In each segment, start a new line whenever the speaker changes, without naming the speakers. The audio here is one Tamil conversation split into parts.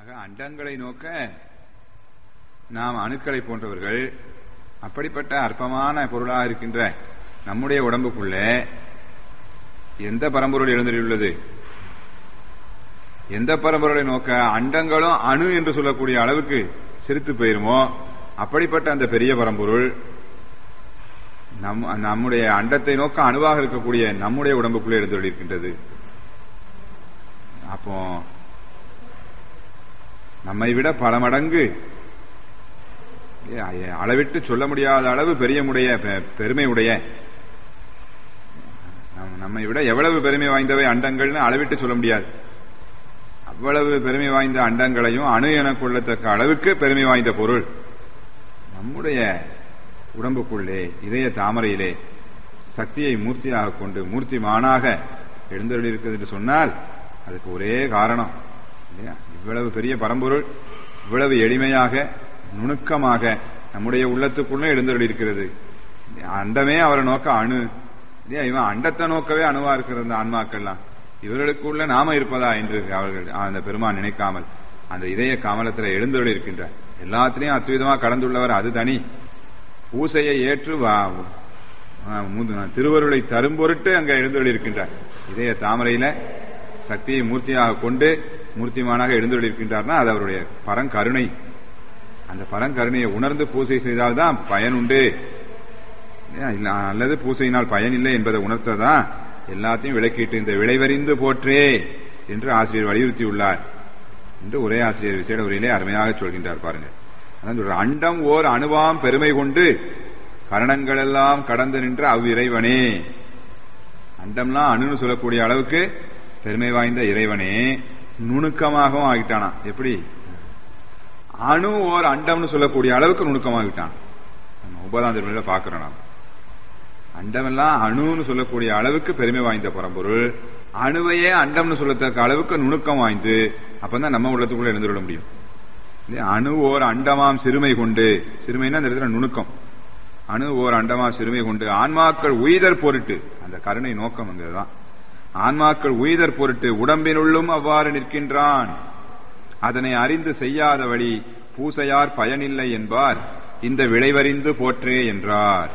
ஆக அண்டங்களை நோக்க நாம் அணுக்களை போன்றவர்கள் அப்படிப்பட்ட அற்பமான பொருளாக இருக்கின்ற நம்முடைய உடம்புக்குள்ள எந்த பரம்பொருள் எழுந்துள்ளது எந்த பரம்பொருளை நோக்க அண்டங்களும் அணு என்று சொல்லக்கூடிய அளவுக்கு சிரித்து போயிருமோ அப்படிப்பட்ட அந்த பெரிய பரம்பொருள் நம் நம்முடைய அண்டத்தை நோக்க அணுவாக இருக்கக்கூடிய நம்முடைய உடம்புக்குள்ளே எழுந்துள்ளிருக்கின்றது அப்போ நம்மை விட பல மடங்கு அளவிட்டு சொல்ல முடியாத அளவு பெரிய முடைய பெருமை உடைய நம்மை விட எவ்வளவு பெருமை வாய்ந்தவை அண்டங்கள்னு அளவிட்டு சொல்ல முடியாது அவ்வளவு பெருமை வாய்ந்த அண்டங்களையும் அணு என கொள்ளத்தக்க அளவுக்கு பெருமை வாய்ந்த பொருள் நம்முடைய உடம்புக்குள்ளே இதய தாமரையிலே சக்தியை மூர்த்தியாக கொண்டு மூர்த்தி மானாக எழுந்தருளிருக்கிறது என்று சொன்னால் அதுக்கு ஒரே காரணம் இல்லையா இவ்வளவு பெரிய பரம்பொருள் இவ்வளவு எளிமையாக நுணுக்கமாக நம்முடைய உள்ளத்துக்குள்ளே எழுந்தருளிருக்கிறது அண்டமே அவரை நோக்க அணு இல்லையா இவன் அண்டத்தை நோக்கவே அணுவா இருக்கிற அந்த ஆன்மாக்கள்லாம் இவர்களுக்குள்ள நாம இருப்பதா என்று அவர்கள் அந்த பெருமான் நினைக்காமல் அந்த இதய காமலத்தில் எழுந்தொழி இருக்கின்றார் எல்லாத்திலையும் அத்விதமா கடந்துள்ளவர் அது தனி பூசையை ஏற்று திருவருளை தரும் பொருட்டு அங்க எழுந்தொழி இருக்கின்றார் இதய தாமரையில சக்தியை மூர்த்தியாக கொண்டு மூர்த்திமானாக எழுந்தொழி இருக்கின்றார்னா அது அவருடைய பரங்கருணை அந்த பரங்கருணையை உணர்ந்து பூசை செய்தால்தான் பயன் உண்டு அல்லது பூசையினால் பயன் இல்லை என்பதை உணர்த்ததான் எல்லாத்தையும் விளக்கிட்டு இந்த விளைவறிந்து போற்றே என்று ஆசிரியர் வலியுறுத்தியுள்ளார் என்று ஒரே ஆசிரியர் விசேட உரையிலே அருமையாக சொல்கின்றார் பாருங்க அதான் அண்டம் ஓர் அணுவாம் பெருமை கொண்டு கரணங்கள் எல்லாம் கடந்து நின்ற அவ்விறைவனே அண்டம்லாம் அணுன்னு சொல்லக்கூடிய அளவுக்கு பெருமை வாய்ந்த இறைவனே நுணுக்கமாகவும் ஆகிட்டானா எப்படி அணு ஓர் அண்டம்னு சொல்லக்கூடிய அளவுக்கு நுணுக்கமாகிட்டான் நம்ம ஒன்பதாம் திருமணில பாக்குறோம் நாம் அண்டமெல்லாம் அணுன்னு சொல்லக்கூடிய அளவுக்கு பெருமை வாய்ந்த பரம்பொருள் அணுவையே அண்டம்னு சொல்லத்தக்க அளவுக்கு நுணுக்கம் வாய்ந்து அப்பதான் நம்ம உள்ளத்துக்குள்ள எழுந்துவிட முடியும் அணு ஓர் அண்டமாம் சிறுமை கொண்டு சிறுமைன்னா அந்த இடத்துல நுணுக்கம் அணு ஓர் அண்டமா சிறுமை கொண்டு ஆன்மாக்கள் உயிதர் பொருட்டு அந்த கருணை நோக்கம் அங்கதான் ஆன்மாக்கள் உயிதர் பொருட்டு உடம்பினுள்ளும் அவ்வாறு நிற்கின்றான் அதனை அறிந்து செய்யாத வழி பூசையார் பயனில்லை என்பார் இந்த விளைவறிந்து போற்றே என்றார்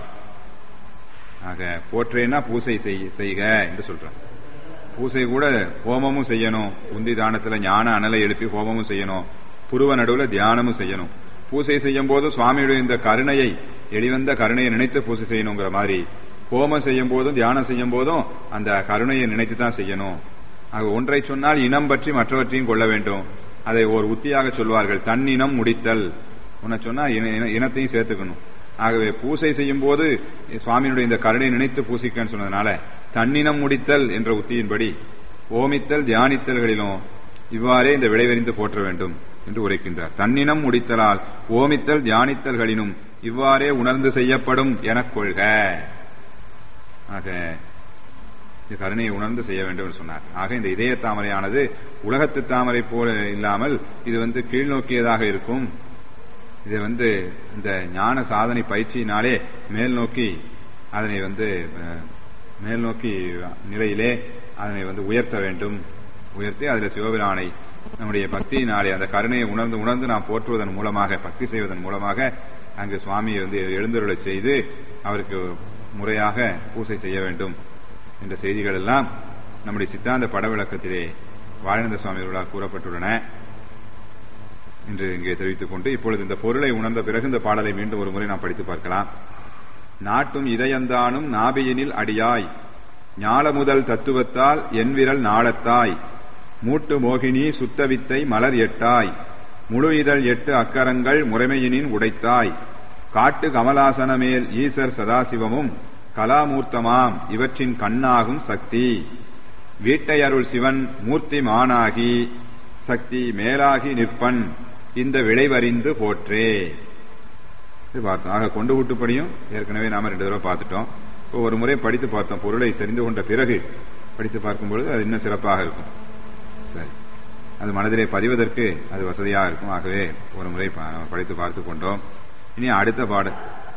ஆக போற்றேன்னா பூசை செய்க என்று சொல்றார் பூசை கூட ஹோமமும் செய்யணும் உந்தி தானத்துல ஞான அனலை எழுப்பி ஹோமமும் செய்யணும் புருவ நடுவுல தியானமும் செய்யணும் பூசை செய்யும் போது சுவாமியுடைய இந்த கருணையை எளிவந்த கருணையை நினைத்து பூசை செய்யணுங்கிற மாதிரி ஹோமம் செய்யும் போதும் தியானம் செய்யும் போதும் அந்த கருணையை நினைத்து தான் செய்யணும் ஆக ஒன்றை சொன்னால் இனம் பற்றி மற்றவற்றையும் கொள்ள வேண்டும் அதை ஒரு உத்தியாக சொல்வார்கள் தன்னினம் முடித்தல் உன்னை சொன்னா இனத்தையும் சேர்த்துக்கணும் ஆகவே பூசை செய்யும் போது சுவாமியினுடைய இந்த கருணை நினைத்து பூசிக்கன்னு சொன்னதுனால தன்னினம் முடித்தல் என்ற உத்தியின்படி ஓமித்தல் தியானித்தல்களிலும் இவ்வாறே இந்த விளைவறிந்து போற்ற வேண்டும் என்று உரைக்கின்றார் தன்னினம் முடித்தலால் ஓமித்தல் தியானித்தல்களினும் இவ்வாறே உணர்ந்து செய்யப்படும் எனக் கொள்க ஆக இந்த கருணையை உணர்ந்து செய்ய வேண்டும் என்று சொன்னார் ஆக இந்த இதய தாமரையானது உலகத்து தாமரை போல இல்லாமல் இது வந்து கீழ்நோக்கியதாக இருக்கும் இது வந்து இந்த ஞான சாதனை பயிற்சியினாலே மேல் நோக்கி அதனை வந்து மேல் நோக்கி நிலையிலே அதனை வந்து உயர்த்த வேண்டும் உயர்த்தி அதில் சிவபிரானை நம்முடைய பக்தியினாலே அந்த கருணையை உணர்ந்து உணர்ந்து நாம் போற்றுவதன் மூலமாக பக்தி செய்வதன் மூலமாக அங்கு சுவாமியை வந்து எழுந்தருளை செய்து அவருக்கு முறையாக பூசை செய்ய வேண்டும் என்ற செய்திகள் எல்லாம் நம்முடைய சித்தாந்த பட விளக்கத்திலே வாழந்த சுவாமிகளால் கூறப்பட்டுள்ளன என்று இங்கே தெரிவித்துக் கொண்டு இப்பொழுது இந்த பொருளை உணர்ந்த பிறகு இந்த பாடலை மீண்டும் ஒரு முறை நாம் படித்து பார்க்கலாம் நாட்டும் இதயந்தானும் நாபியினில் அடியாய் ஞால முதல் தத்துவத்தால் என் விரல் நாளத்தாய் மூட்டு மோகினி சுத்தவித்தை மலர் எட்டாய் முழு இதழ் எட்டு அக்கரங்கள் முறைமையினின் உடைத்தாய் காட்டு கமலாசன மேல் ஈசர் சதாசிவமும் கலாமூர்த்தமாம் இவற்றின் கண்ணாகும் சக்தி வீட்டையருள் சிவன் மூர்த்தி மானாகி சக்தி மேலாகி நிற்பன் இந்த விளைவறிந்து போற்றே பார்த்தோம் ஆக கொண்டு கூட்டுப்படியும் ஏற்கனவே நாம ரெண்டு தடவை பார்த்துட்டோம் இப்போ ஒரு முறை படித்து பார்த்தோம் பொருளை தெரிந்து கொண்ட பிறகு படித்து பார்க்கும் பொழுது அது இன்னும் சிறப்பாக இருக்கும் சரி அது மனதிலே பதிவதற்கு அது வசதியாக இருக்கும் ஆகவே ஒரு முறை படித்து பார்த்து கொண்டோம் இனி அடுத்த பாடல்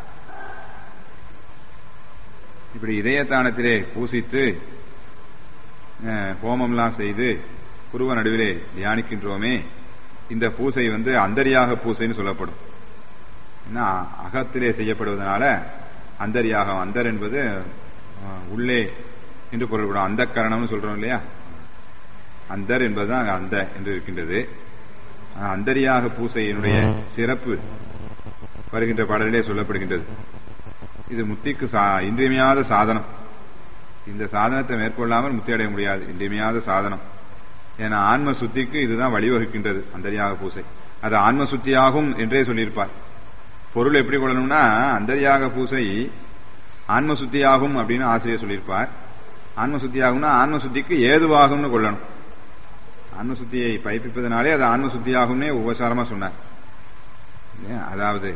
இப்படி இதயத்தானத்திலே பூசித்து ஹோமம்லாம் செய்து புருவ நடுவிலே தியானிக்கின்றோமே இந்த பூசை வந்து அந்தரியாக பூசைன்னு சொல்லப்படும் ஏன்னா அகத்திலே செய்யப்படுவதனால அந்தரியாகம் அந்தர் என்பது அஹ், உள்ளே என்று பொருள்படும் அந்த கரணம்னு சொல்றோம் இல்லையா அந்தர் என்பதுதான் அங்க அந்த என்று இருக்கின்றது ஆனா, அந்தரியாக பூசையினுடைய சிறப்பு வருகின்ற பாடலிலே சொல்லப்படுகின்றது இது முத்திக்கு சா- இன்றியமையாத சாதனம் இந்த சாதனத்தை மேற்கொள்ளாமல் முத்தி அடைய முடியாது இன்றியமையாத சாதனம் ஏன்னா ஆன்ம சுத்திக்கு இதுதான் வழிவகுக்கின்றது அந்தரியாக பூசை அது ஆன்ம சுத்தியாகும் என்றே சொல்லியிருப்பார் பொருள் எப்படி கொள்ளணும்னா அந்தரியாக பூசை ஆன்ம சுத்தியாகும் அப்படின்னு ஆசிரியர் சொல்லியிருப்பார் ஆன்ம சுத்தியாகும்னா ஆன்ம சுத்திக்கு ஏதுவாகும்னு கொள்ளணும் ஆன்ம சுத்தியை பயிப்பிப்பதனாலே அது ஆன்ம சுத்தியாகும்னே உபசாரமா சொன்னார் இல்லையா? அதாவது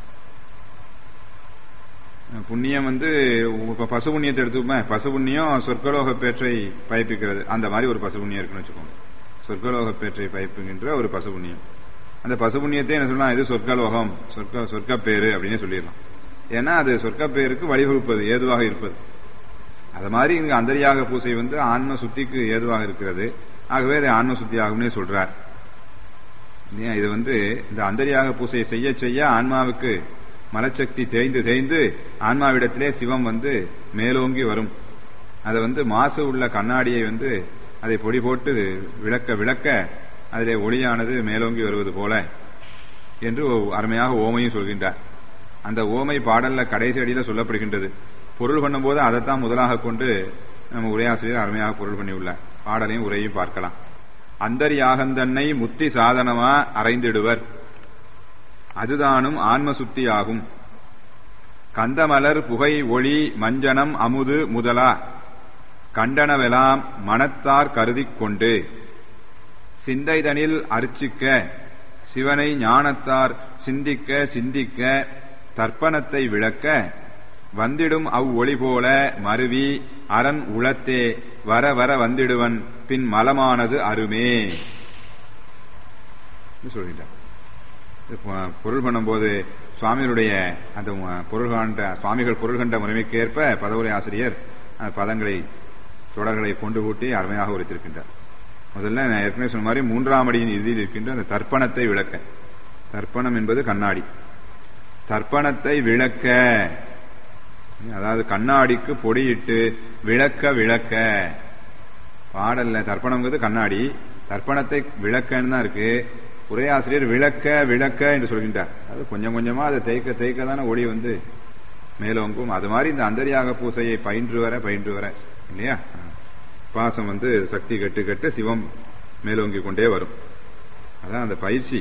புண்ணியம் வந்து இப்ப பசு புண்ணியத்தை எடுத்துப்போமே பசு புண்ணியம் சொர்க்கலோக பேற்றை பயப்பிக்கிறது அந்த மாதிரி ஒரு பசு புண்ணியம் இருக்குன்னு வச்சுக்கோங்க சொர்க்கலோக பேற்றை பயப்புகின்ற ஒரு பசு புண்ணியம் அந்த பசு புண்ணியத்தை என்ன சொல்லலாம் இது சொர்க்கலோகம் சொர்க்க சொர்க்க பேரு அப்படின்னு சொல்லிடலாம் ஏன்னா அது சொர்க்க பேருக்கு வழிவகுப்பது ஏதுவாக இருப்பது அது மாதிரி இங்க அந்தரியாக பூசை வந்து ஆன்ம சுத்திக்கு ஏதுவாக இருக்கிறது ஆகவே அது ஆன்ம சுத்தியாகும்னே சொல்றார் இல்லையா? இது வந்து இந்த அந்தரியாக பூசையை செய்ய செய்ய ஆன்மாவுக்கு மலச்சக்தி தேய்ந்து தேய்ந்து ஆன்மாவிடத்திலே சிவம் வந்து மேலோங்கி வரும் அதை வந்து மாசு உள்ள கண்ணாடியை வந்து அதை பொடி போட்டு விளக்க விளக்க அதிலே ஒளியானது மேலோங்கி வருவது போல என்று ஒரு அருமையாக ஓமையும் சொல்கின்றார் அந்த ஓமை பாடல்ல கடைசி அடியில சொல்லப்படுகின்றது பொருள் பண்ணும்போது அதைத்தான் முதலாக கொண்டு நம்ம உரையாசிரியர் அருமையாக பொருள் பண்ணியுள்ளார் பாடலையும் உரையும் பார்க்கலாம் அந்தரியாகந்தன்னை முத்தி சாதனமா அறைந்திடுவர் அதுதானும் ஆன்ம சுத்தியாகும் கந்தமலர் புகை ஒளி மஞ்சனம் அமுது முதலா கண்டனவெலாம் மனத்தார் கருதிக் கொண்டு சிந்தைதனில் அர்ச்சிக்க சிவனை ஞானத்தார் சிந்திக்க சிந்திக்க தர்ப்பணத்தை விளக்க வந்திடும் அவ் ஒளி போல மருவி அரண் உளத்தே வர வர வந்திடுவன் பின் மலமானது அருமே என்று சொல்கின்றார் இது பொ- பொருள் பண்ணும்போது சுவாமிகளுடைய அந்த ம- பொருள் கண்ட சுவாமிகள் பொருள் கண்ட முறைமைக்கு ஏற்ப பதவுரை ஆசிரியர் அந்த பதங்களை தொடர்களை கொண்டு கூட்டி அருமையாக உரைத்திருக்கின்றார் முதல்ல நான் ஏற்கனவே சொன்ன மாதிரி மூன்றாம் அடியின் இறுதியில் இருக்கின்ற அந்த தர்ப்பணத்தை விளக்க தர்ப்பணம் என்பது கண்ணாடி தர்ப்பணத்தை விளக்க அதாவது கண்ணாடிக்கு பொடியிட்டு விளக்க விளக்க பாடல்ல தர்ப்பணம்ங்கிறது கண்ணாடி தர்ப்பணத்தை விளக்கன்னு தான் இருக்கு உரையாசிரியர் விளக்க விளக்க என்று சொல்கின்றார் அது கொஞ்சம் கொஞ்சமா அதை தேய்க்க தேய்க்க தானே ஒளி வந்து மேலோங்கும் அது மாதிரி இந்த அந்தரியாக பூசையை பயின்று வர பயின்று வர இல்லையா பாசம் வந்து சக்தி கட்டு கட்டு சிவம் மேலோங்கி கொண்டே வரும் அதான் அந்த பயிற்சி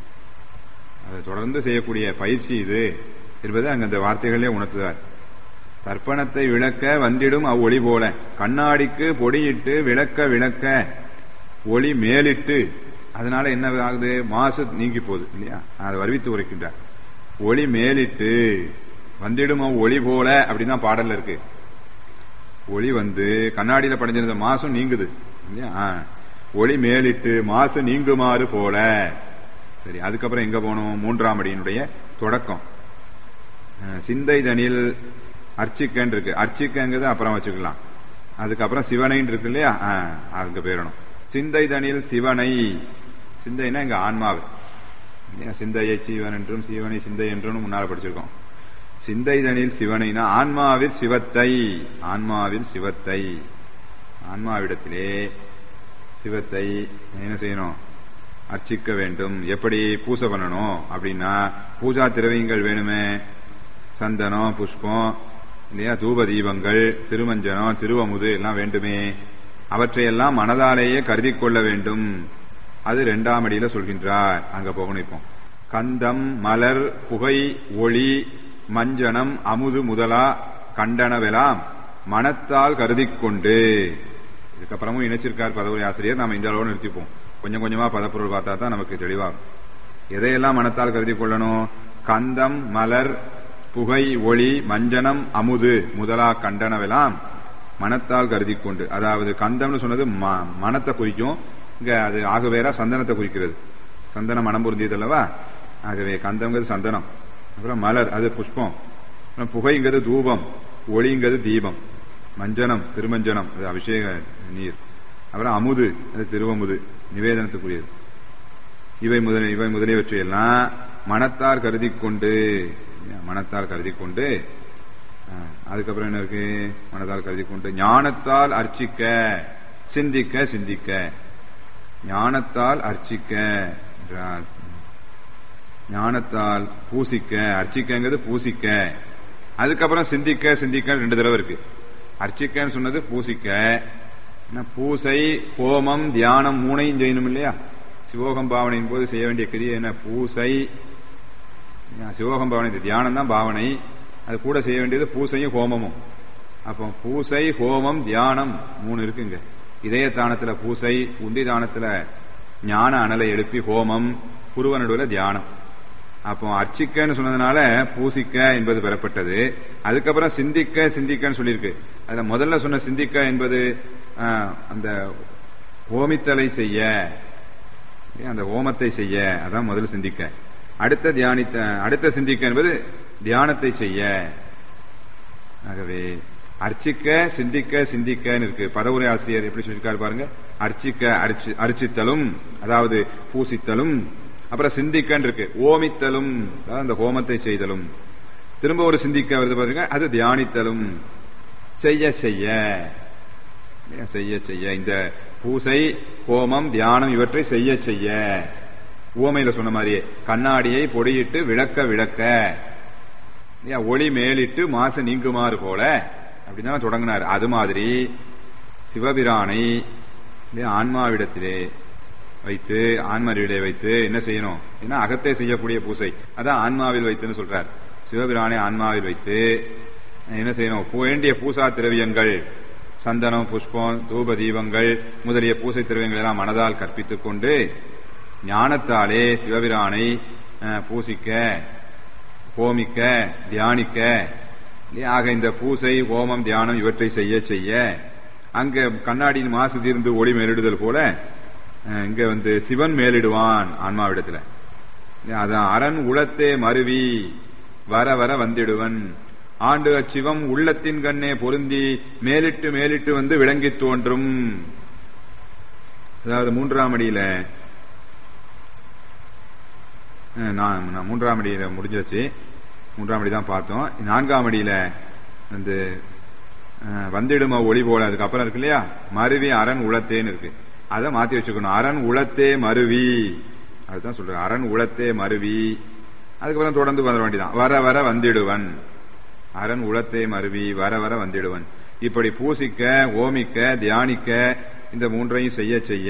அதை தொடர்ந்து செய்யக்கூடிய பயிற்சி இது என்பது அங்க அந்த வார்த்தைகளே உணர்த்துவார் தர்ப்பணத்தை விளக்க வந்திடும் அவ்வொளி போல கண்ணாடிக்கு பொடியிட்டு விளக்க விளக்க ஒளி மேலிட்டு அதனால என்ன ஆகுது மாசு நீங்கி போகுது இல்லையா அதை வருவித்து உரைக்கின்றார் ஒளி மேலிட்டு வந்திடும் ஒளி போல அப்படின்னு தான் பாடல்ல இருக்கு ஒளி வந்து கண்ணாடியில படைஞ்சிருந்த மாசும் நீங்குது இல்லையா ஆ. ஒளி மேலிட்டு மாசு நீங்குமாறு போல சரி அதுக்கப்புறம் எங்க போனோம் மூன்றாம் அடியினுடைய தொடக்கம் அஹ், சிந்தை தனில் அர்ச்சிக்கன் இருக்கு அர்ச்சிக்கங்கிறது அப்புறம் வச்சுக்கலாம் அதுக்கப்புறம் சிவனைன்னு இருக்கு இல்லையா ஆ, அங்க போயிடணும் சிந்தை தனில் சிவனை சிந்தைனா இங்க ஆன்மாவு இல்லையா? சிந்தையை சீவன் என்றும் சீவனை சிந்தை என்றும் முன்னால படிச்சிருக்கோம் சிந்தை தனில் சிவனைனா ஆன்மாவில் சிவத்தை ஆன்மாவில் சிவத்தை ஆன்மாவிடத்திலே சிவத்தை என்ன செய்யணும் அர்ச்சிக்க வேண்டும் எப்படி பூசை பண்ணணும் அப்படின்னா பூஜா திரவியங்கள் வேணுமே சந்தனம் புஷ்பம் இல்லையா தூப தீபங்கள் திருமஞ்சனம் திருவமுது எல்லாம் வேண்டுமே அவற்றையெல்லாம் மனதாலேயே கருதி கொள்ள வேண்டும் அது இரண்டாம் அடியில சொல்கின்றார் அங்க போகணும் இப்போ கந்தம் மலர் புகை ஒளி மஞ்சனம் அமுது முதலா கண்டனவெல்லாம் மனத்தால் கருதிக் கொண்டு இதுக்கப்புறமும் இணைச்சிருக்கார் பதவி ஆசிரியர் நாம இந்த அளவு நிறுத்திப்போம் கொஞ்சம் கொஞ்சமா பதப்பொருள் பார்த்தா தான் நமக்கு தெளிவாகும் எதையெல்லாம் மனத்தால் கருதி கொள்ளணும் கந்தம் மலர் புகை ஒளி மஞ்சனம் அமுது முதலா கண்டனவெல்லாம் மனத்தால் கருதி கொண்டு அதாவது கந்தம்னு சொன்னது ம- மனத்தை குறிக்கும் இங்க அது ஆகவேரா சந்தனத்தை குறிக்கிறது சந்தனம் மனம் பொருந்தியது அல்லவா ஆகவே கந்தம்ங்கிறது சந்தனம் அப்புறம் மலர் அது புஷ்பம் அப்புறம் புகைங்கிறது தூபம் ஒளிங்கிறது தீபம் மஞ்சனம் திருமஞ்சனம் அது அபிஷேக நீர் அப்புறம் அமுது அது திருவமுது நிவேதனத்துக்குரியது இவை முதல் இவை முதலியவற்றையெல்லாம் மனத்தார் கருதி கொண்டு மனத்தால் கருதி கொண்டு ஆ, அதுக்கப்புறம் என்ன இருக்கு மனத்தால் கருதி கொண்டு ஞானத்தால் அர்ச்சிக்க சிந்திக்க சிந்திக்க ஞானத்தால் அர்ச்சிக்க என்றார். ஞானத்தால் பூசிக்க அர்ச்சிக்கங்கிறது பூசிக்க அதுக்கப்புறம் சிந்திக்க சிந்திக்க ரெண்டு தடவை இருக்கு அர்ச்சிக்கன்னு சொன்னது பூசிக்க என்ன, பூசை ஹோமம் தியானம் மூணையும் செய்யணும் இல்லையா சிவோகம் பாவனையின் போது செய்ய வேண்டிய கிரியை என்ன பூசை சிவோகம் பாவனை இது தியானம் தான் பாவனை அது கூட செய்ய வேண்டியது பூசையும் ஹோமமும் அப்போ பூசை ஹோமம் தியானம் மூணு இருக்குங்க இதய தானத்துல பூசை உண்டி தானத்துல ஞான அனலை எழுப்பி ஹோமம் புருவ நடுவில் தியானம் அப்போ அர்ச்சிக்கன்னு சொன்னதுனால பூசிக்க என்பது பெறப்பட்டது அதுக்கப்புறம் சிந்திக்க சிந்திக்கன்னு சொல்லியிருக்கு அதுல முதல்ல சொன்ன சிந்திக்க என்பது ஆ, அந்த ஹோமித்தலை செய்ய அந்த ஹோமத்தை செய்ய அதான் முதல்ல சிந்திக்க அடுத்த தியானித்த அடுத்த சிந்திக்க என்பது தியானத்தை செய்ய ஆகவே அர்ச்சிக்க சிந்திக்க சிந்திக்கன்னு இருக்கு பதவுரை ஆசிரியர் எப்படி சொல்லியிருக்காரு பாருங்க அர்ச்சிக்க அர்ச்சி- அர்ச்சித்தலும் அதாவது பூசித்தலும் அப்புறம் சிந்திக்கன்னு இருக்கு ஓமித்தலும் அதாவது அந்த ஹோமத்தை செய்தலும் திரும்ப ஒரு சிந்திக்க வருது பாருங்க அது தியானித்தலும் செய்ய செய்ய செய்ய செய்ய இந்த பூசை ஹோமம் தியானம் இவற்றை செய்ய செய்ய உவமையில சொன்ன மாதிரியே கண்ணாடியை பொடியிட்டு விளக்க விளக்க இல்லையா, ஒளி மேலிட்டு மாசு நீங்குமாறு போல அப்படிதான் தொடங்கினார் அது மாதிரி சிவபிரானை இல்லையா, ஆன்மாவிடத்திலே வைத்து ஆன்மாவிலே வைத்து என்ன செய்யணும் ஏன்னா அகத்தை செய்யக்கூடிய பூசை அதான் ஆன்மாவில் வைத்துன்னு சொல்றார் சிவபிரானை ஆன்மாவில் வைத்து என்ன செய்யணும் பூ- வேண்டிய பூசா திரவியங்கள் சந்தனம் புஷ்பம் தூப தீபங்கள் முதலிய பூசை திரவியங்கள் எல்லாம் மனதால் கற்பித்துக் கொண்டு ஞானத்தாலே சிவபிரானை அஹ், பூசிக்க ஹோமிக்க தியானிக்க இல்லையா? ஆக இந்த பூசை ஹோமம் தியானம் இவற்றை செய்ய செய்ய அங்க கண்ணாடியின் மாசு தீர்ந்து ஒளி மேலிடுதல் போல அஹ், இங்க வந்து சிவன் மேலிடுவான் ஆன்மாவிடத்துல இல்லையா? அதான் அரண் உளத்தே மருவி வர வர வந்திடுவன் ஆண்டு அச்சிவம் உள்ளத்தின் கண்ணே பொருந்தி மேலிட்டு மேலிட்டு வந்து விளங்கித் தோன்றும் அதாவது மூன்றாம் அடியில அஹ், நான் நான் மூன்றாம் அடியில முடிஞ்சிருச்சு மூன்றாம் அடி தான் பார்த்தோம் நான்காம் அடியில வந்து அஹ், வந்திடும ஒளி போல அதுக்கப்புறம் இருக்கு இல்லையா மருவி அரண் உளத்தேன்னு இருக்கு அதை மாத்தி வச்சுக்கணும் அரண் உளத்தே மருவி அதுதான் சொல்றேன் அரண் உளத்தே மருவி அதுக்கப்புறம் தொடர்ந்து வர வேண்டியதான் வர வர வந்திடுவன் அரண் உளத்தே மருவி வர வர வந்திடுவன் இப்படி பூசிக்க ஓமிக்க தியானிக்க இந்த மூன்றையும் செய்ய செய்ய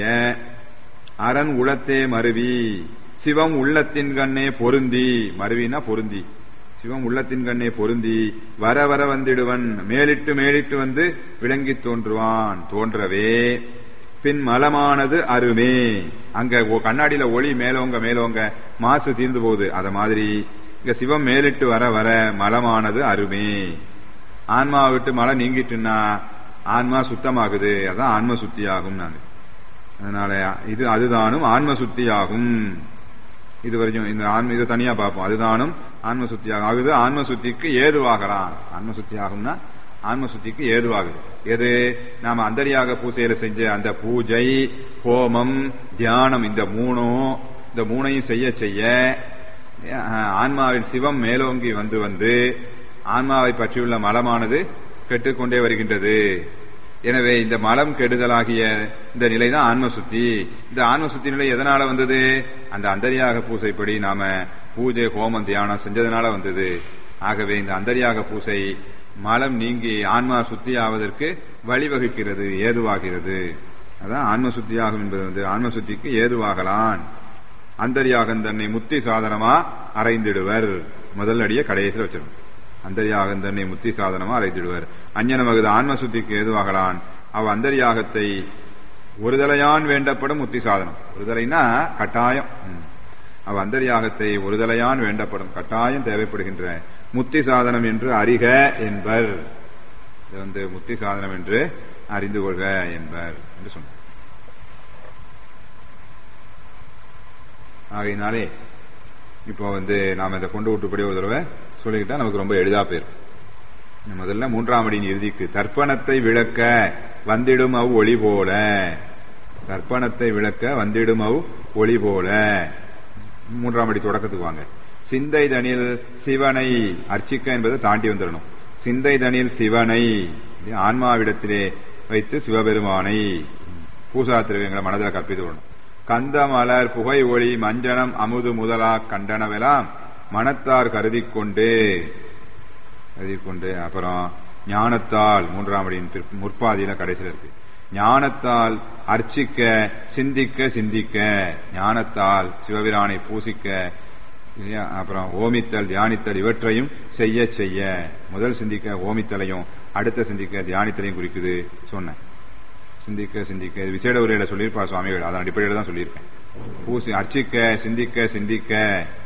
அரண் உளத்தே மருவி சிவம் உள்ளத்தின் கண்ணே பொருந்தி மருவினா பொருந்தி சிவம் உள்ளத்தின் கண்ணே பொருந்தி வர வர வந்திடுவன் மேலிட்டு மேலிட்டு வந்து விளங்கித் தோன்றுவான் தோன்றவே பின் மலமானது அருமே அங்க ஒ- கண்ணாடியில ஒளி மேலோங்க மேலோங்க மாசு தீர்ந்து போகுது அத மாதிரி இங்க சிவம் மேலிட்டு வர வர மலமானது அருமே ஆன்மா விட்டு மலை நீங்கிட்டுன்னா ஆன்மா சுத்தமாகுது அதான் ஆன்ம சுத்தியாகும் நாங்க அதனால இது அதுதானும் ஆன்ம சுத்தியாகும் இது வரைக்கும் இந்த ஆன்ம இதை தனியா பார்ப்போம் அதுதானும் ஆன்ம சுத்தியாகும் ஆகுது ஆன்ம சுத்திக்கு ஏதுவாகலாம் ஆன்ம சுத்தி ஆகும்னா ஆன்ம சுத்திக்கு ஏதுவாகுது எது நாம அந்தரியாக பூசையில செஞ்ச அந்த பூஜை ஹோமம் தியானம் இந்த மூணும் இந்த மூணையும் செய்ய செய்ய அஹ், ஆன்மாவின் சிவம் மேலோங்கி வந்து வந்து ஆன்மாவை பற்றியுள்ள மலமானது கெட்டுக்கொண்டே வருகின்றது எனவே இந்த மலம் கெடுதலாகிய இந்த நிலைதான் ஆன்ம சுத்தி இந்த ஆன்ம சுத்தி நிலை எதனால வந்தது அந்த அந்தரியாக பூசைப்படி நாம பூஜை ஹோமம் தியானம் செஞ்சதுனால வந்தது ஆகவே இந்த அந்தரியாக பூசை மலம் நீங்கி ஆன்மா சுத்தி ஆவதற்கு வழிவகுக்கிறது ஏதுவாகிறது அதான் ஆன்ம சுத்தியாகும் என்பது வந்து ஆன்ம சுத்திக்கு ஏதுவாகலான் அந்தரியாகன் தன்னை முத்தி சாதனமா அறைந்திடுவர் முதல் அடிய கடைசியில் வச்சிருக்கும் அந்தரியாகன் தன்னை முத்தி சாதனமா அறைந்திடுவர் அஞ்ஞன மகுத ஆன்ம சுத்திக்கு ஏதுவாகலான் அவ் அந்தரியாகத்தை ஒருதலையான் வேண்டப்படும் முத்தி சாதனம் ஒருதலைனா கட்டாயம் ம். அவ் அந்தரியாகத்தை ஒருதலையான் வேண்டப்படும் கட்டாயம் தேவைப்படுகின்ற முத்தி சாதனம் என்று அறிக என்பர் இது வந்து முத்தி சாதனம் என்று அறிந்து கொள்க என்பர் என்று சொன்னார் ஆகையினாலே இப்போ வந்து நாம இதை கொண்டு விட்டுப்படி ஒரு தடவை சொல்லிக்கிட்டா நமக்கு ரொம்ப எளிதா போயிரும் முதல்ல மூன்றாம் அடியின் இறுதிக்கு தர்ப்பணத்தை விளக்க வந்திடும் அவ் ஒளி போல தர்ப்பணத்தை விளக்க வந்திடும் அவ் ஒளி போல மூன்றாம் அடி தொடக்கத்துக்கு வாங்க சிந்தை தனில் சிவனை அர்ச்சிக்க என்பதை தாண்டி வந்துடணும் சிந்தை தனில் சிவனை ஆன்மாவிடத்திலே வைத்து சிவபெருமானை பூசா திரவியங்களை மனதில் கற்பித்து விடணும் கந்த மலர் புகை ஒளி மஞ்சனம் அமுது முதலா கண்டனவெல்லாம் மனத்தார் கருதி கொண்டு கருதி கொண்டு அப்புறம் ஞானத்தால் மூன்றாம் அடியின் முற்பாதியில கடைசியில் இருக்கு ஞானத்தால் அர்ச்சிக்க சிந்திக்க சிந்திக்க ஞானத்தால் சிவபிரானை பூசிக்க அப்புறம் ஓமித்தல் தியானித்தல் இவற்றையும் செய்ய செய்ய முதல் சிந்திக்க ஓமித்தலையும் அடுத்த சிந்திக்க தியானித்தலையும் குறிக்குது சொன்னேன் சிந்திக்க சிந்திக்க விசேட உரையில சொல்லியிருப்பா சுவாமிகள் அதன் அடிப்படையில் தான் சொல்லியிருக்கேன் பூசி அர்ச்சிக்க சிந்திக்க சிந்திக்க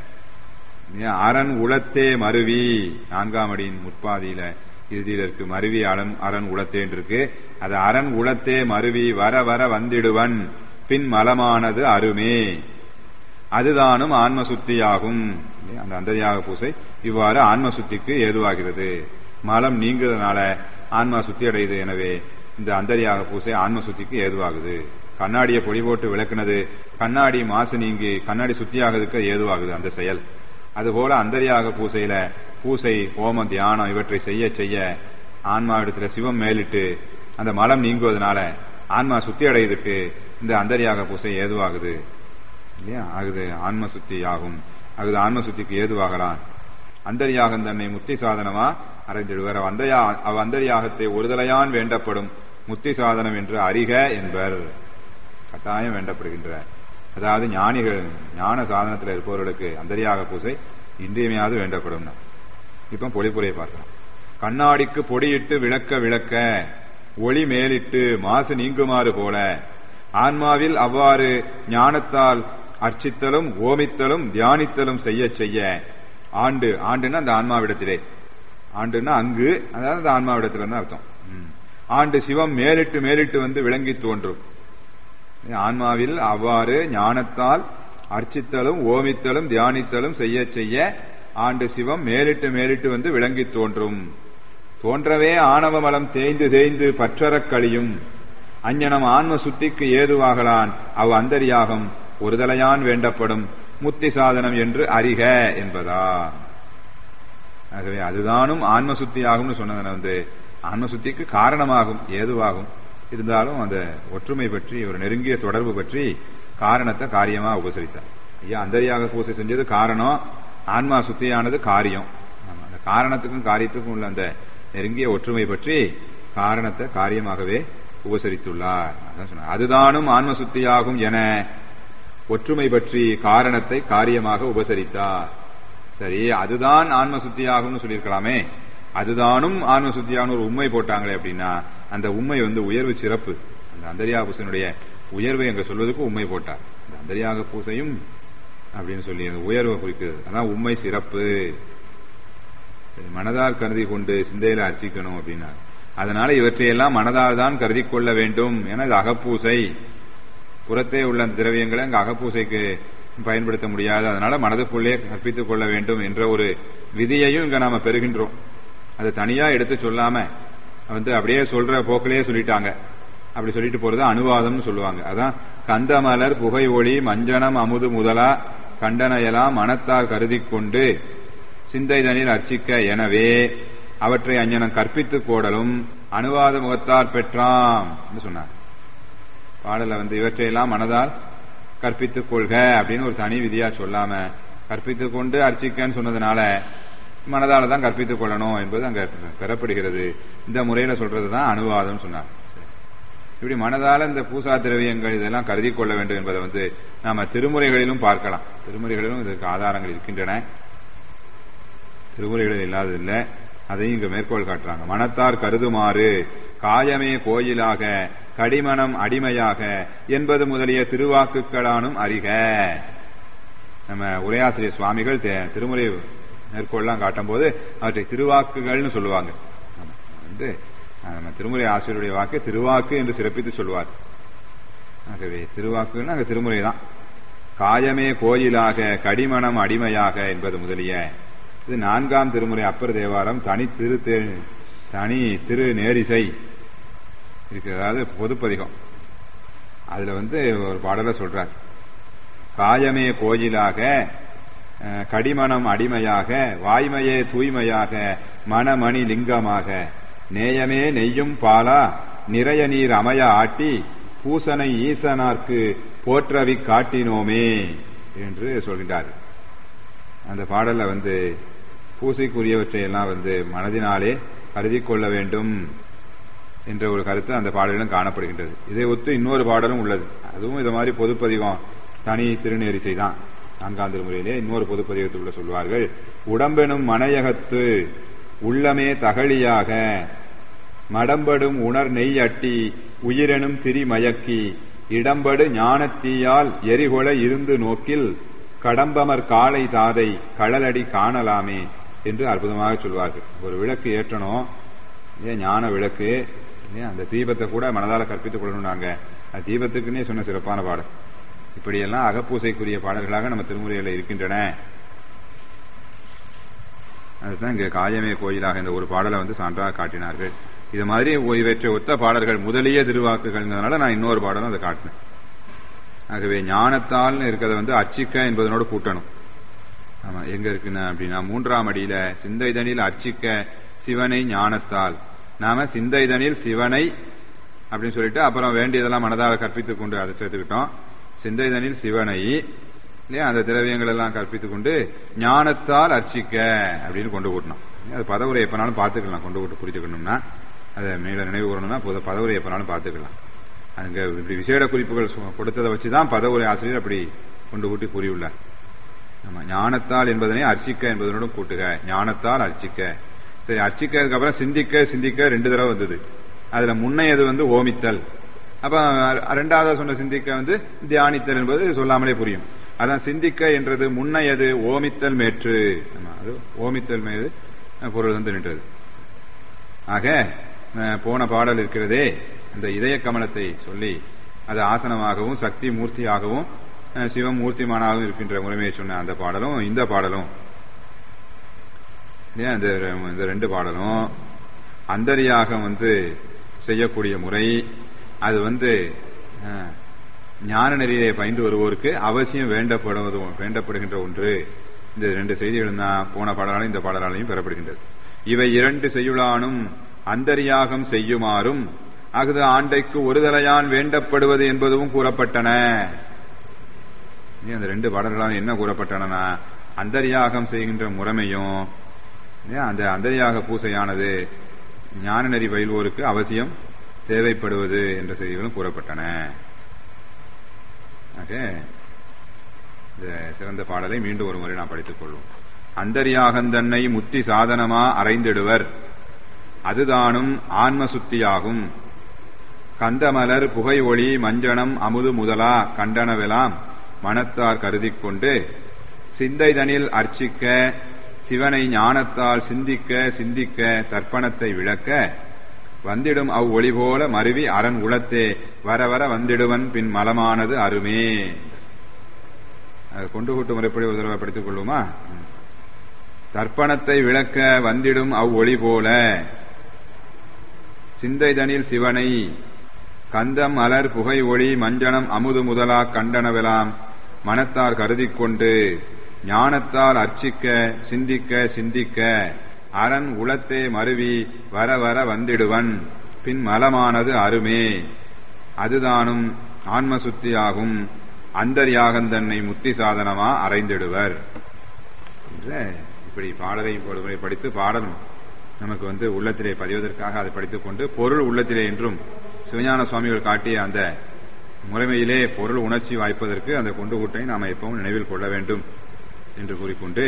அரண் உளத்தே மருவி நான்காம் அடியின் முற்பாதியில இறுதியில் இருக்கு மருவி அரண் அரண் உளத்தேன் இருக்கு அது அரண் உளத்தே மருவி வர வர வந்திடுவன் பின் மலமானது அருமே அதுதானும் ஆன்ம சுத்தியாகும் அந்த அந்தரியாக பூசை இவ்வாறு ஆன்ம சுத்திக்கு ஏதுவாகிறது மலம் நீங்குறதுனால ஆன்மா சுத்தி அடையுது எனவே இந்த அந்தரியாக பூசை ஆன்ம சுத்திக்கு ஏதுவாகுது கண்ணாடியை பொடி போட்டு விளக்குனது கண்ணாடி மாசு நீங்கி கண்ணாடி சுத்தியாகிறதுக்கு ஏதுவாகுது அந்த செயல் அதுபோல அந்தரியாக பூசையில பூசை ஹோம தியானம் இவற்றை செய்ய செய்ய ஆன்மாவிடத்துல சிவம் மேலிட்டு அந்த மலம் நீங்குவதனால ஆன்மா சுத்தி அடையதுக்கு இந்த அந்தரியாக பூசை ஏதுவாகுது இல்லையா ஆகுது ஆன்ம சுத்தி ஆகும் ஆகுது ஆன்ம சுத்திக்கு ஏதுவாகலாம் அந்தரியாகம் தன்னை முத்தி சாதனமா அறைந்திடுவார் அந்தயா அவ் அந்தரியாகத்தை ஒருதலையான் வேண்டப்படும் முத்தி சாதனம் என்று அறிக என்பர் கட்டாயம் வேண்டப்படுகின்ற அதாவது ஞானிகள் ஞான சாதனத்தில் இருப்பவர்களுக்கு அந்தரியாக பூசை இன்றியமையாது வேண்டப்படும் இப்ப பொலிப்புரையை பார்க்கலாம் கண்ணாடிக்கு பொடியிட்டு விளக்க விளக்க ஒளி மேலிட்டு மாசு நீங்குமாறு போல ஆன்மாவில் அவ்வாறு ஞானத்தால் அர்ச்சித்தலும் ஓமித்தலும் தியானித்தலும் செய்ய செய்ய ஆண்டு ஆண்டுன்னா அந்த ஆன்மாவிடத்திலே ஆண்டுன்னா அங்கு அதாவது அந்த ஆன்மாவிடத்துல அர்த்தம் ஆண்டு சிவம் மேலிட்டு மேலிட்டு வந்து விளங்கி தோன்றும் ஆன்மாவில் அவ்வாறு ஞானத்தால் அர்ச்சித்தலும் ஓமித்தலும் தியானித்தலும் செய்ய செய்ய ஆண்டு சிவம் மேலிட்டு மேலிட்டு வந்து விளங்கி தோன்றும் தோன்றவே ஆணவ மலம் தேய்ந்து தேய்ந்து பற்றறக் கழியும் அஞ்ஞனம் ஆன்ம சுத்திக்கு ஏதுவாகலான் அவ் அந்தரியாகம் ஒருதலையான் வேண்டப்படும் முத்தி சாதனம் என்று அறிக என்பதா ஆகவே அதுதானும் ஆன்ம சுத்தியாகும்னு சொன்னதன வந்து ஆன்ம சுத்திக்கு காரணமாகும் ஏதுவாகும் இருந்தாலும் அந்த ஒற்றுமை பற்றி ஒரு நெருங்கிய தொடர்பு பற்றி காரணத்தை காரியமா உபசரித்தார் ஐயா அந்தரியாக பூசை செஞ்சது காரணம் ஆன்மா சுத்தியானது காரியம் அந்த காரணத்துக்கும் காரியத்துக்கும் உள்ள அந்த நெருங்கிய ஒற்றுமை பற்றி காரணத்தை காரியமாகவே உபசரித்துள்ளார் அதுதானும் ஆன்ம சுத்தியாகும் என ஒற்றுமை பற்றி காரணத்தை காரியமாக உபசரித்தார் சரி அதுதான் ஆன்ம சுத்தியாகும்னு சொல்லியிருக்கலாமே அதுதானும் ஆன்ம சுத்தியாகும் ஒரு உண்மை போட்டாங்களே அப்படின்னா அந்த உண்மை வந்து உயர்வு சிறப்பு அந்த அந்தரியாக பூசனுடைய உயர்வை எங்க சொல்வதற்கு உண்மை போட்டார் அந்த அந்தரியாக பூசையும் அப்படின்னு சொல்லி அந்த உயர்வை குறிக்கிறது அதான் உண்மை சிறப்பு மனதால் கருதி கொண்டு சிந்தையில அர்ச்சிக்கணும் அப்படின்னா அதனால இவற்றையெல்லாம் மனதால் தான் கருதி கொள்ள வேண்டும் என இது அகப்பூசை புறத்தே உள்ள திரவியங்களை அங்க அகப்பூசைக்கு பயன்படுத்த முடியாது அதனால மனதுக்குள்ளே கற்பித்துக் கொள்ள வேண்டும் என்ற ஒரு விதியையும் இங்க நாம பெறுகின்றோம் அதை தனியா எடுத்து சொல்லாம வந்து அப்படியே சொல்ற போக்கிலேயே சொல்லிட்டாங்க அப்படி சொல்லிட்டு போறது அனுவாதம்னு சொல்லுவாங்க அதான் கந்தமலர் புகை ஒளி மஞ்சனம் அமுது முதலா கண்டனையெல்லாம் மனத்தால் கருதி கொண்டு சிந்தை தனில் அர்ச்சிக்க எனவே அவற்றை அஞ்ஞனம் கற்பித்து கோடலும் அனுவாத முகத்தால் பெற்றாம் என்று சொன்னார் பாடல வந்து இவற்றையெல்லாம் மனதால் கற்பித்துக் கொள்க அப்படின்னு ஒரு தனி விதியா சொல்லாம கற்பித்துக் கொண்டு அர்ச்சிக்கன்னு சொன்னதுனால மனதால தான் கற்பித்துக் கொள்ளணும் என்பது அங்க பெறப்படுகிறது இந்த முறையில சொல்றதுதான் அனுவாதம் சொன்னார் இப்படி மனதால இந்த பூசா திரவியங்கள் இதெல்லாம் கருதி கொள்ள வேண்டும் என்பதை வந்து நாம திருமுறைகளிலும் பார்க்கலாம் திருமுறைகளிலும் இதற்கு ஆதாரங்கள் இருக்கின்றன திருமுறைகளில் இல்லாததில்லை அதையும் இங்க மேற்கோள் காட்டுறாங்க மனத்தார் கருதுமாறு காயமே கோயிலாக கடிமணம் அடிமையாக என்பது முதலிய திருவாக்குகளானும் அறிக நம்ம உரையாசிரியர் சுவாமிகள் திருமுறை மேற்கோள்லாம் காட்டும் போது அவற்றை திருவாக்குகள்னு சொல்லுவாங்க வந்து நம்ம திருமுறை ஆசிரியருடைய வாக்கு திருவாக்கு என்று சிறப்பித்து சொல்வார் ஆகவே திருவாக்குன்னா அங்க திருமுறை தான் காயமே கோயிலாக கடிமணம் அடிமையாக என்பது முதலிய இது நான்காம் திருமுறை அப்பர் தேவாரம் தனி திரு தனி திரு நேரிசை இருக்கு அதாவது பொதுப்பதிகம் அதுல வந்து ஒரு பாடல சொல்றார் காயமே கோயிலாக அஹ், கடிமணம் அடிமையாக வாய்மையே தூய்மையாக மணமணி லிங்கமாக நேயமே நெய்யும் பாலா நிறைய நீர் அமைய ஆட்டி பூசனை ஈசனார்க்கு போற்றவி காட்டினோமே என்று சொல்கின்றார் அந்த பாடல்ல வந்து பூசைக்குரியவற்றை எல்லாம் வந்து மனதினாலே கருதி கொள்ள வேண்டும் என்ற ஒரு கருத்து அந்த பாடலிலும் காணப்படுகின்றது இதை ஒத்து இன்னொரு பாடலும் உள்ளது அதுவும் இது மாதிரி பொதுப்பதிகம் தனி திருநெரிசை தான் நான்காம் திருமுறையிலே இன்னொரு பொதுப்பதிகத்துக்குள்ள சொல்வார்கள் உடம்பெனும் மனையகத்து உள்ளமே தகழியாக மடம்படும் உணர் நெய் அட்டி உயிரெனும் திரிமயக்கி இடம்படு ஞானத்தீயால் எரிகொள இருந்து நோக்கில் கடம்பமர் காலை தாதை கடலடி காணலாமே என்று அற்புதமாக சொல்வார்கள் ஒரு விளக்கு ஏற்றணும் ஏன் ஞான விளக்கு ஏன் அந்த தீபத்தை கூட மனதால கற்பித்துக் கொள்ளணும்னாங்க அது தீபத்துக்குன்னே சொன்ன சிறப்பான பாடல் இப்படியெல்லாம் அகப்பூசைக்குரிய பாடல்களாக நம்ம திருமுறையில இருக்கின்றன அதுதான் இங்க காயமே கோயிலாக இந்த ஒரு பாடலை வந்து சான்றாக காட்டினார்கள் இது மாதிரி இவற்றை ஒத்த பாடல்கள் முதலிய திருவாக்குகள்ங்கிறதுனால நான் இன்னொரு பாடலும் அதை காட்டினேன் ஆகவே ஞானத்தால்னு இருக்கிறத வந்து அச்சிக்க என்பதனோடு கூட்டணும் ஆமா எங்க இருக்குன்னு அப்படின்னா மூன்றாம் அடியில சிந்தைதனில் அர்ச்சிக்க சிவனை ஞானத்தால் நாம சிந்தைதனில் சிவனை அப்படின்னு சொல்லிட்டு அப்புறம் வேண்டியதெல்லாம் மனதாக கற்பித்துக் கொண்டு அதை சேர்த்துக்கிட்டோம் சிந்தைதனில் சிவனை இல்லையா அந்த திரவியங்கள் எல்லாம் கற்பித்துக் கொண்டு ஞானத்தால் அர்ச்சிக்க அப்படின்னு கொண்டு கூட்டணும் அது பதவுரை எப்பனாலும் பார்த்துக்கலாம் கொண்டு கூட்டு புரிஞ்சுக்கணும்னா அதை மேல நினைவு கூறணும்னா பொது பதவுரை எப்பனாலும் பார்த்துக்கலாம் அங்க இப்படி விசேட குறிப்புகள் சொ- கொடுத்ததை வச்சுதான் பதவுரை ஆசிரியர் அப்படி கொண்டு கூட்டி கூறியுள்ளார் ஆமா ஞானத்தால் என்பதனை அர்ச்சிக்க என்பதனோடும் கூட்டுக ஞானத்தால் அர்ச்சிக்க சரி அர்ச்சிக்கிறதுக்கு அப்புறம் சிந்திக்க சிந்திக்க ரெண்டு தடவை வந்தது அதுல முன்னையது வந்து ஓமித்தல் அப்ப அ- ரெண்டாவது சொன்ன சிந்திக்க வந்து தியானித்தல் என்பது சொல்லாமலே புரியும் அதான் சிந்திக்க என்றது முன்னையது ஓமித்தல் மேற்று ஆமா, அது ஓமித்தல் மீது அஹ், பொருள் வந்து நின்றது ஆக அஹ், போன பாடல் இருக்கிறதே அந்த இதய கமலத்தை சொல்லி அது ஆசனமாகவும் சக்தி மூர்த்தியாகவும் அஹ், சிவம் மூர்த்திமானாகவும் இருக்கின்ற முறைமையை சொன்ன அந்த பாடலும் இந்த பாடலும் இல்லையா இந்த ரெ- இந்த ரெண்டு பாடலும் அந்தரியாகம் வந்து செய்யக்கூடிய முறை அது வந்து அஹ், ஞான நெறியை பயின்று வருவோருக்கு அவசியம் வேண்டப்படுவது வேண்டப்படுகின்ற ஒன்று இந்த ரெண்டு செய்திகளும் தான் போன பாடலாலும் இந்த பாடலாலையும் பெறப்படுகின்றது இவை இரண்டு செய்யுளானும் அந்தரியாகம் செய்யுமாறும் அகுது ஆண்டைக்கு ஒரு தலையான் வேண்டப்படுவது என்பதும் கூறப்பட்டன இனி அந்த ரெண்டு பாடல்களால் என்ன கூறப்பட்டன அந்தரியாகம் செய்கின்ற முறைமையும் ஏன் அந்த அந்தரியாக பூசையானது ஞான நெறி பயில்வோருக்கு அவசியம் தேவைப்படுவது என்ற செய்திகளும் கூறப்பட்டன ஆக இந்த சிறந்த பாடலை மீண்டும் ஒரு முறை நாம் படித்துக் கொள்வோம் அந்தரியாகந்தன்னை முத்தி சாதனமா அறைந்திடுவர் அதுதானும் ஆன்ம சுத்தியாகும் கந்தமலர் புகை ஒளி மஞ்சனம் அமுது முதலா கண்டனவெலாம் மனத்தார் கருதிக் கொண்டு சிந்தைதனில் அர்ச்சிக்க சிவனை ஞானத்தால் சிந்திக்க சிந்திக்க தர்ப்பணத்தை விளக்க வந்திடும் அவ் ஒளி போல மருவி அரண் உளத்தே வர வர வந்திடுவன் பின் மலமானது அருமே அது கொண்டு கூட்டு முறைப்படி ஒரு தடவை படித்துக் கொள்ளுமா ம். தர்ப்பணத்தை விளக்க வந்திடும் அவ் ஒளி போல சிந்தைதனில் சிவனை கந்தம் அலர் புகை ஒளி மஞ்சனம் அமுது முதலா கண்டனவெலாம் மனத்தார் கருதிக் கொண்டு ஞானத்தால் அர்ச்சிக்க சிந்திக்க சிந்திக்க அரண் உளத்தே மருவி வர வர வந்திடுவன் பின் மலமானது அருமே அதுதானும் ஆன்ம சுத்தியாகும் அந்தர்யாகந்தன்னை முத்தி சாதனமா அறைந்திடுவர் என்ற இப்படி பாடலை ஒரு முறை படித்து பாடணும் நமக்கு வந்து உள்ளத்திலே பதிவதற்காக அதை படித்துக் கொண்டு பொருள் உள்ளத்திலே என்றும் சிவஞான சுவாமிகள் காட்டிய அந்த முறைமையிலே பொருள் உணர்ச்சி வாய்ப்பதற்கு அந்த கொண்டு கூட்டை நாம் எப்பவும் நினைவில் கொள்ள வேண்டும் என்று கூறிக்கொண்டு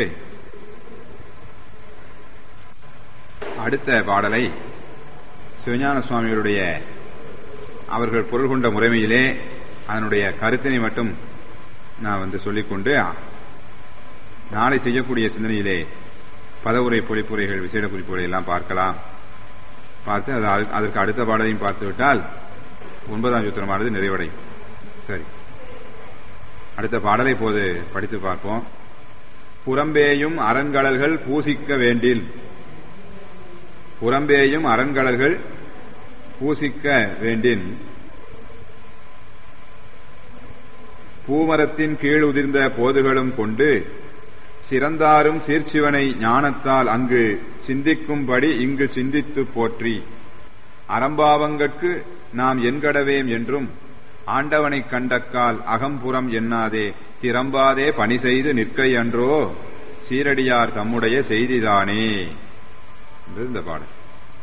அடுத்த பாடலை சிவஞான சுவாமிகளுடைய அவர்கள் பொருள் கொண்ட முறைமையிலே அதனுடைய கருத்தினை மட்டும் நான் வந்து சொல்லிக்கொண்டு நாளை செய்யக்கூடிய சிந்தனையிலே பதவுரை பொழிப்புரைகள் விசேட குறிப்புகளை எல்லாம் பார்க்கலாம் பார்த்து அது அது- அதற்கு அடுத்த பாடலையும் பார்த்து விட்டால் ஒன்பதாம் சூத்திரமானது நிறைவடையும் சரி அடுத்த பாடலை இப்போது படித்து பார்ப்போம் புறம்பேயும் அரண்கடல்கள் பூசிக்க வேண்டில் புறம்பேயும் அரண்கடல்கள் பூசிக்க வேண்டின் பூமரத்தின் கீழ் உதிர்ந்த போதுகளும் கொண்டு சிறந்தாரும் சீர்ச்சிவனை ஞானத்தால் அங்கு சிந்திக்கும்படி இங்கு சிந்தித்து போற்றி அறம்பாவங்கட்கு நாம் என்கடவேம் என்றும் ஆண்டவனைக் கண்டக்கால் அகம்புறம் எண்ணாதே திறம்பாதே பணி செய்து நிற்கை அன்றோ சீரடியார் தம்முடைய செய்திதானே என்று இந்த பாடல்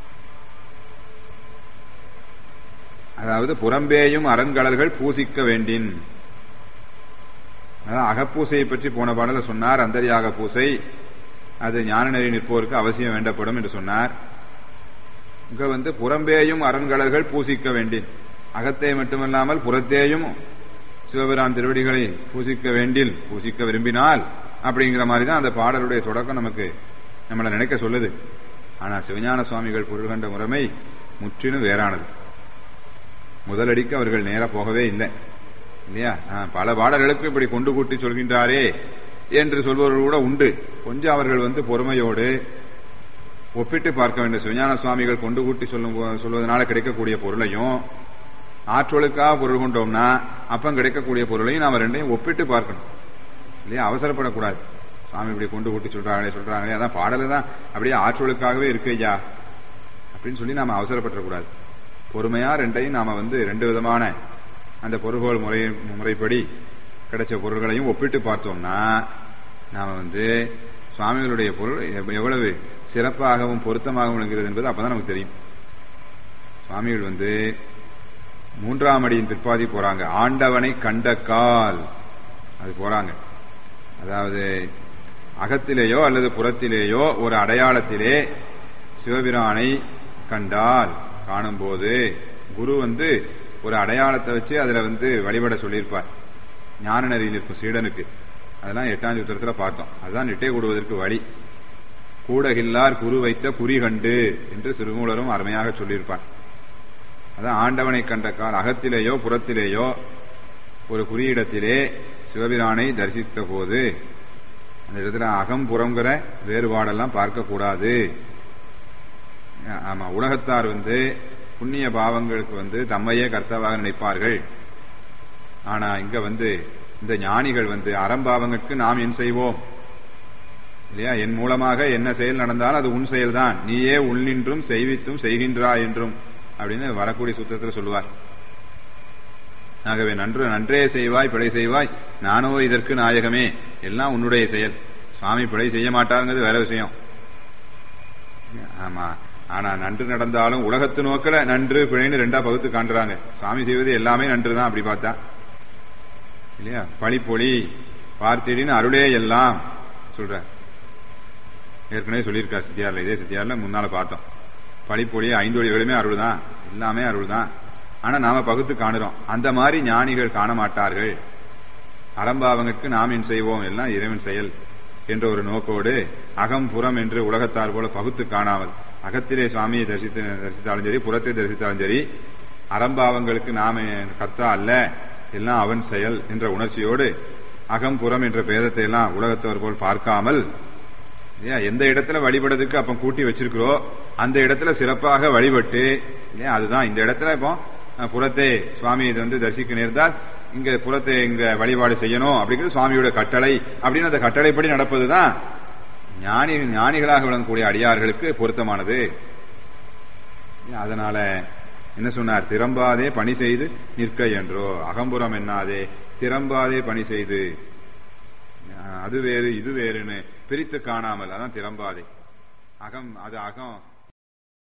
அதாவது புறம்பேயும் அறங்கடல்கள் பூசிக்க வேண்டின் அதாவது அகப்பூசையை பற்றி போன பாடல சொன்னார் அந்தரியாக பூசை அது ஞான நெறி நிற்போருக்கு அவசியம் வேண்டப்படும் என்று சொன்னார் இங்க வந்து புறம்பேயும் அரண்கடல்கள் பூசிக்க வேண்டின் அகத்தே மட்டுமல்லாமல் புறத்தேயும் சிவபிரான் திருவடிகளை பூசிக்க வேண்டில் பூசிக்க விரும்பினால் அப்படிங்கிற மாதிரி தான் அந்த பாடலுடைய தொடக்கம் நமக்கு நம்மளை நினைக்க சொல்லுது ஆனா சிவஞான சுவாமிகள் பொருள் கண்ட முறைமை முற்றிலும் வேறானது முதலடிக்கு அவர்கள் நேர போகவே இல்லை இல்லையா பல பாடல்களுக்கு இப்படி கொண்டு கூட்டி சொல்கின்றாரே என்று சொல்பவர்கள் கூட உண்டு கொஞ்சம் அவர்கள் வந்து பொறுமையோடு ஒப்பிட்டு பார்க்க வேண்டும் சிவஞான சுவாமிகள் கொண்டு கூட்டி சொல்லும் சொல்வதனால கிடைக்கக்கூடிய பொருளையும் ஆற்றலுக்காக பொருள் கொண்டோம்னா அப்பம் கிடைக்கக்கூடிய பொருளையும் நாம ரெண்டையும் ஒப்பிட்டு பார்க்கணும் இல்லையா அவசரப்படக்கூடாது சுவாமி இப்படி கொண்டு கூட்டி சொல்றாங்களே சொல்றாங்களே அதான் பாடல தான் அப்படியே ஆற்றலுக்காகவே இருக்கு ஐயா அப்படின்னு சொல்லி நாம அவசரப்படக்கூடாது பொறுமையா ரெண்டையும் நாம வந்து ரெண்டு விதமான அந்த பொருள்கள் முறை முறைப்படி கிடைச்ச பொருள்களையும் ஒப்பிட்டு பார்த்தோம்னா நாம வந்து சுவாமிகளுடைய பொருள் எவ்வளவு சிறப்பாகவும் பொருத்தமாகவும் விளங்குகிறது என்பது அப்பதான் நமக்கு தெரியும் சுவாமிகள் வந்து மூன்றாம் அடியின் பிற்பாதி போறாங்க ஆண்டவனை கண்ட கால் அது போறாங்க அதாவது அகத்திலேயோ அல்லது புறத்திலேயோ ஒரு அடையாளத்திலே சிவபிரானை கண்டால் காணும்போது குரு வந்து ஒரு அடையாளத்தை வச்சு அதுல வந்து வழிபட சொல்லியிருப்பார் ஞான நெறியில் இருக்கும் சீடனுக்கு அதெல்லாம் எட்டாம் சூத்திரத்துல பார்த்தோம் அதுதான் நிட்டை கூடுவதற்கு வழி கூடகில்லார் குரு வைத்த குறி கண்டு என்று சிறுமூலரும் அருமையாக சொல்லியிருப்பார் அதான் ஆண்டவனை கண்ட கால் அகத்திலேயோ புறத்திலேயோ ஒரு குறியிடத்திலே சிவபிரானை தரிசித்த போது அந்த இடத்துல அகம் புறங்கிற வேறுபாடெல்லாம் பார்க்க கூடாது ஆமா உலகத்தார் வந்து புண்ணிய பாவங்களுக்கு வந்து தம்மையே கர்த்தாவாக நினைப்பார்கள் ஆனா இங்க வந்து இந்த ஞானிகள் வந்து அறம்பாவங்களுக்கு நாம் என் செய்வோம் இல்லையா என் மூலமாக என்ன செயல் நடந்தாலும் அது உன் செயல்தான் நீயே உள்நின்றும் செய்வித்தும் செய்கின்றாய் என்றும் அப்படின்னு வரக்கூடிய சூத்திரத்தில் சொல்லுவார் ஆகவே நன்று நன்றே செய்வாய் பிழை செய்வாய் நானோ இதற்கு நாயகமே எல்லாம் உன்னுடைய செயல் சுவாமி பிழை செய்ய மாட்டாருங்கிறது வேற விஷயம் ஆமா ஆனா நன்று நடந்தாலும் உலகத்து நோக்கில நன்று பிழைன்னு ரெண்டா பகுத்து காண்றாங்க சுவாமி செய்வது எல்லாமே நன்று தான் அப்படி பார்த்தா இல்லையா பழிப்பொழி பார்த்திடின்னு அருளே எல்லாம் சொல்ற ஏற்கனவே சொல்லியிருக்கா சித்தியார்ல இதே சித்தியார்ல முன்னால பார்த்தோம் பழிப்பொழி ஐந்து வழிகளுமே அருள் தான் எல்லாமே அருள் தான் ஆனா நாம பகுத்து காணுறோம் அந்த மாதிரி ஞானிகள் காண மாட்டார்கள் அறம்பாவங்களுக்கு நாம் என் செய்வோம் எல்லாம் இறைவன் செயல் என்ற ஒரு நோக்கோடு அகம் புறம் என்று உலகத்தார் போல பகுத்து காணாமல் அகத்திலே சுவாமியை தரிசித்து தரிசித்தாலும் சரி புறத்தை தரிசித்தாலும் சரி அறம்பாவங்களுக்கு நாம கர்த்தா அல்ல எல்லாம் அவன் செயல் என்ற உணர்ச்சியோடு அகம் புறம் என்ற பேதத்தை எல்லாம் உலகத்தவர் போல் பார்க்காமல் எந்த இடத்துல வழிபடுறதுக்கு அப்ப கூட்டி வச்சிருக்கிறோம் அந்த இடத்துல சிறப்பாக வழிபட்டு ஏன் அதுதான் இந்த இடத்துல இப்போ புறத்தை சுவாமி இது வந்து தரிசிக்க நேர்ந்தால் இங்க புறத்தை இங்க வழிபாடு செய்யணும் அப்படிங்கிறது சுவாமியோட கட்டளை அப்படின்னு அந்த கட்டளைப்படி நடப்பதுதான் ஞானி ஞானிகளாக விளங்கக்கூடிய அடியார்களுக்கு பொருத்தமானது அதனால என்ன சொன்னார் திறம்பாதே பணி செய்து நிற்க என்றோ அகம்புறம் என்னாதே திறம்பாதே பணி செய்து அது வேறு இது வேறுன்னு பிரித்து காணாமல் அதான் திறம்பாதே அகம் அது அகம்